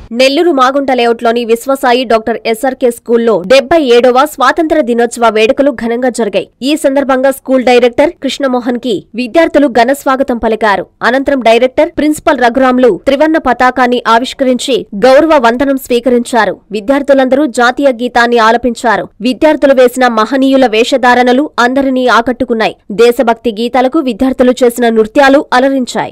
నెల్లూరు మాగుంట లేఅవుట్లోని Viswasai doctor SRK స్కూల్లో డెబ్బై ఏడవ స్వాతంత్ర దినోత్సవ వేడుకలు ఘనంగా జరిగాయి ఈ సందర్భంగా స్కూల్ డైరెక్టర్ కృష్ణమోహన్ కి విద్యార్థులు ఘన స్వాగతం పలికారు అనంతరం డైరెక్టర్ ప్రిన్సిపల్ రఘురాంలు త్రివర్ణ పతాకాన్ని ఆవిష్కరించి గౌరవ వందనం స్వీకరించారు విద్యార్థులందరూ జాతీయ గీతాన్ని ఆలపించారు విద్యార్థులు వేసిన మహనీయుల వేషధారణలు అందరినీ ఆకట్టుకున్నాయి దేశభక్తి గీతాలకు విద్యార్థులు చేసిన నృత్యాలు అలరించాయి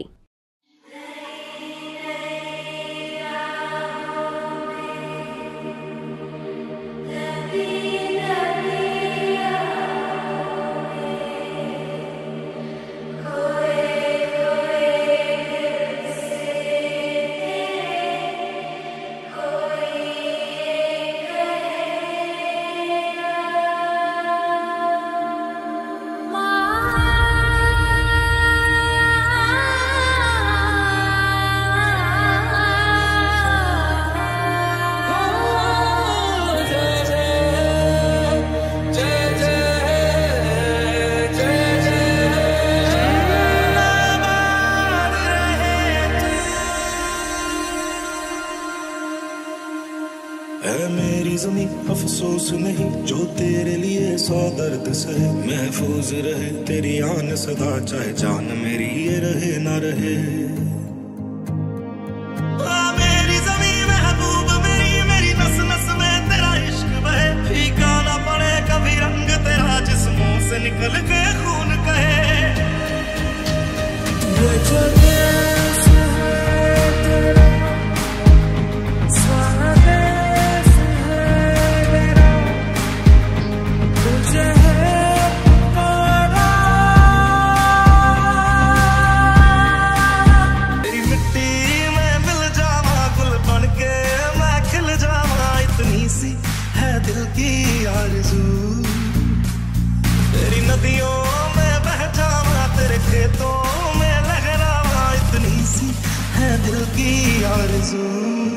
है मेरी जमी अफसोस नहीं जो तेरे लिए सौ दर्द सहे महफूज रहे तेरी आन सदा चाहे जान मेरी ये रहे ना रहे आ, मेरी ज़मीं महबूब मेरी मेरी नस नस में तेरा इश्क बहे फीका ना पड़े कभी रंग तेरा जिस्मों से निकल के खून कहे ये जो देश है तेरा स्वादेश है मेरा तुझे है पुकारा तेरी मिट्टी में मिल जावा गुल बन के मैं खिल जावा इतनी सी है दिल की आरज़ू तेरी नदियों में बह जावा तेरे खेतों में लहरावा इतनी सी है दिल की आरज़ू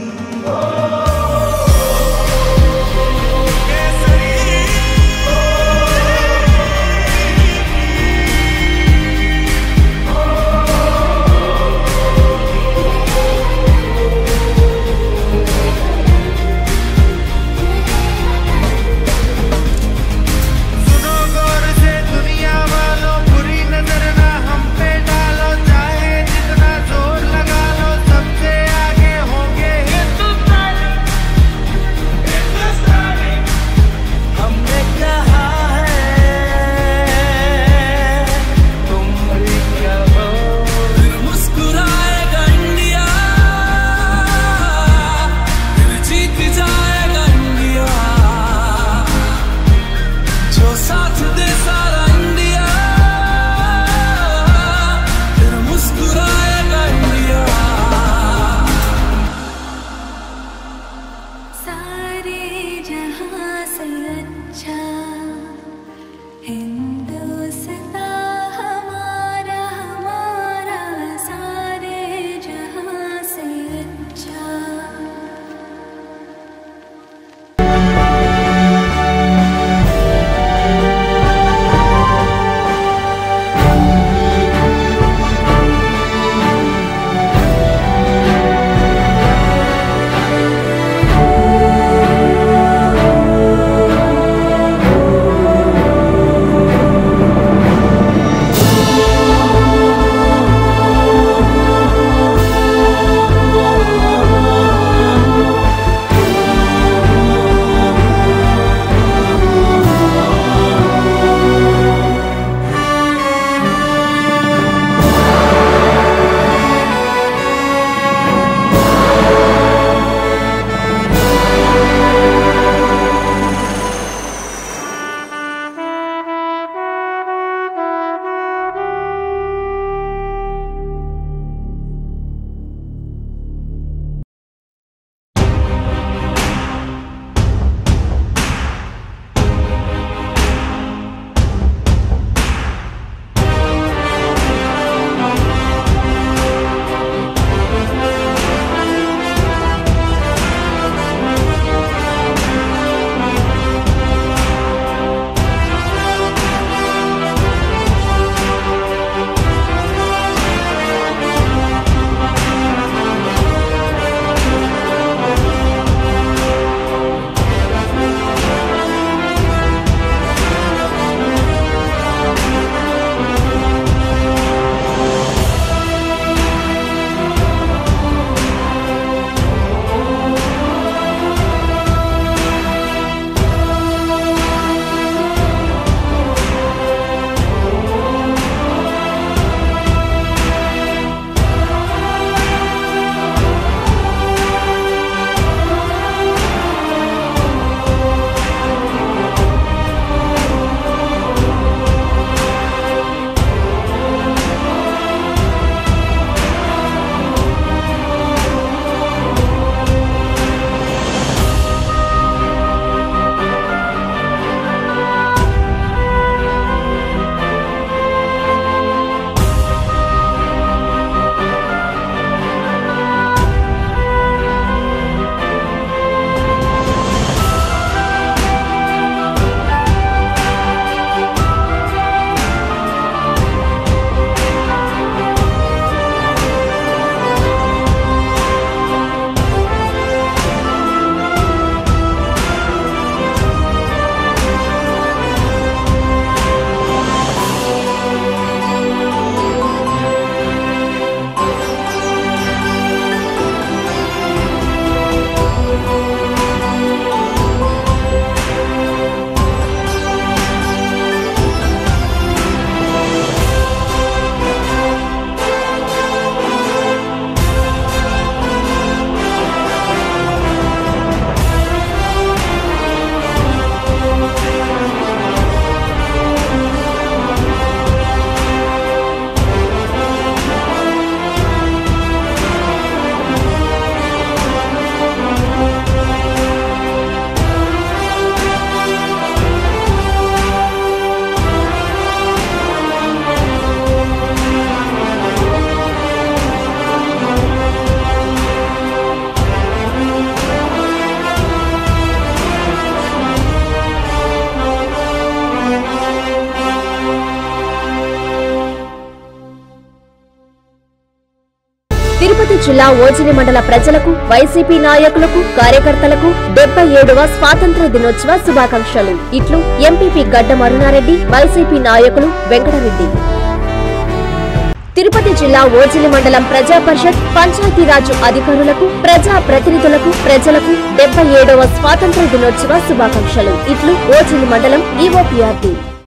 सुनो गौर से दुनिया वालों बुरी नजर ना हम पे डालो चाहे जितना जोर लगा लो सबसे आगे होंगे हिंदुस्तानी తిరుపతి జిల్లా ఓజిలి మండల ప్రజలకు వైసీపీ నాయకులకు కార్యకర్తలకు డెబ్బై ఏడవ స్వాతంత్ర దినోత్సవ శుభాకాంక్షలు ఇట్లు ఎంపీపీ గడ్డ మరునారెడ్డి వైసీపీ నాయకులు వెంకటరెడ్డి తిరుపతి జిల్లా ఓజిలి మండలం ప్రజా పరిషత్ పంచాయతీరాజ్ అధికారులకు ప్రజా ప్రతినిధులకు ప్రజలకు డెబ్బై ఏడవ స్వాతంత్ర దినోత్సవ శుభాకాంక్షలు ఇట్లు ఓజిలి మండలం ఈఓపీఆర్టీ